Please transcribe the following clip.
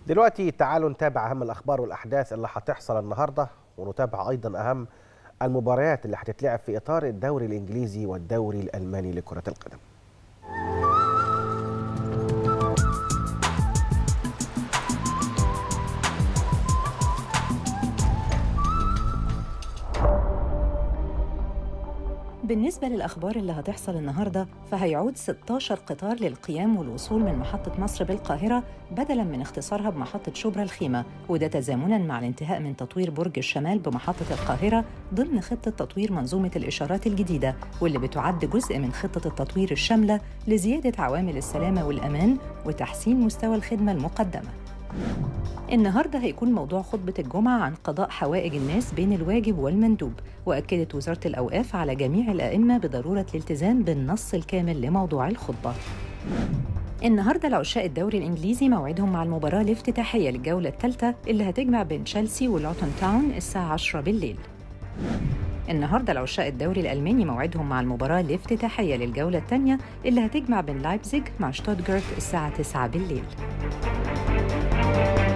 دلوقتي تعالوا نتابع اهم الاخبار والاحداث اللي هتحصل النهارده ونتابع ايضا اهم المباريات اللي هتتلعب في اطار الدوري الانجليزي والدوري الالماني لكره القدم. بالنسبة للأخبار اللي هتحصل النهاردة فهيعود 16 قطار للقيام والوصول من محطة مصر بالقاهرة بدلاً من اختصارها بمحطة شبرا الخيمة وده تزامناً مع الانتهاء من تطوير برج الشمال بمحطة القاهرة ضمن خطة تطوير منظومة الإشارات الجديدة واللي بتعد جزء من خطة التطوير الشاملة لزيادة عوامل السلامة والأمان وتحسين مستوى الخدمة المقدمة النهارده هيكون موضوع خطبة الجمعة عن قضاء حوائج الناس بين الواجب والمندوب، وأكدت وزارة الأوقاف على جميع الأئمة بضرورة الالتزام بالنص الكامل لموضوع الخطبة. النهارده العشاق الدوري الانجليزي موعدهم مع المباراه الافتتاحيه للجوله الثالثه اللي هتجمع بين تشيلسي ولوتون تاون الساعه 10 بالليل. النهارده العشاق الدوري الالماني موعدهم مع المباراه الافتتاحيه للجوله الثانيه اللي هتجمع بين لايبزيج مع شتوتجارت الساعه 9 بالليل.